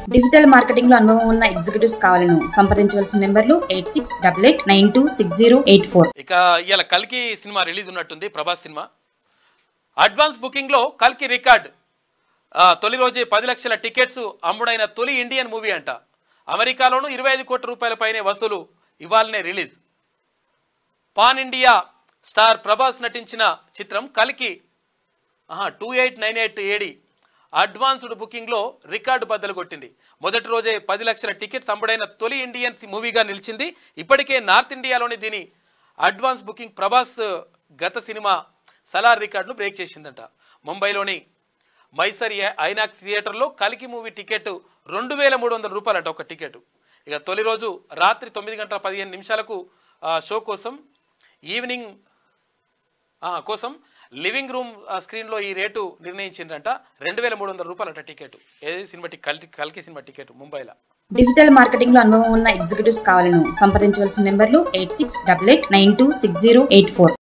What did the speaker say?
digital marketing లో అనుభవం ఉన్న ఎగ్జిక్యూటివ్స్ కావాలను సంప్రదించవలసిన నెంబర్లు eight six double eight nine two six zero eight four ఇక ఇవాళ కల్కి సినిమా రిలీజ్ ఉన్నట్టుంది ప్రభాస్ సినిమా అడ్వాన్స్ బుకింగ్లో కల్కి రికార్డ్ ఆ, తొలి రోజే పది లక్షల టికెట్స్ అమ్ముడైన తొలి ఇండియన్ మూవీ అంట అమెరికాలోనూ ఇరవై ఐదు కోట్ల రూపాయల పైనే వసూలు ఇవాళనే release pan India star Prabhas నటించిన చిత్రం కల్కి two eight nine eight AD advanced బుకింగ్లో రికార్డు బద్దలు కొట్టింది మొదటి రోజే పది లక్షల టికెట్స్ అమ్ముడైన తొలి ఇండియన్ మూవీగా నిలిచింది ఇప్పటికే నార్త్ ఇండియాలోని దీని అడ్వాన్స్ బుకింగ్ ప్రభాస్ గత సినిమా సలార్ రికార్డును బ్రేక్ చేసిందంట ముంబైలోని మైసర్ ఏ- ఐనాక్స్ థియేటర్లో కలికి మూవీ టికెట్ రెండు వేల మూడు వందల రూపాయలట ఒక టికెట్ ఇక తొలి రోజు రాత్రి తొమ్మిది గంటల పదిహేను నిమిషాలకు ఆ, షో కోసం ఈవినింగ్ ఆ, కోసం లివింగ్ రూమ్ ఆ, స్క్రీన్లో ఈ రేటు నిర్ణయించిందంట రెండు వేల మూడు వందల రూపాయలట టికెట్ ఏది సినిమా టి- కల్కి కల్కి సినిమా టికెట్ ముంబైలో డిజిటల్ మార్కెటింగ్ లో అనుభవం ఉన్న ఎగ్జిక్యూటివ్స్ కావాలను సంప్రదించవలసిన నెంబర్లు eight six double eight nine two six zero eight four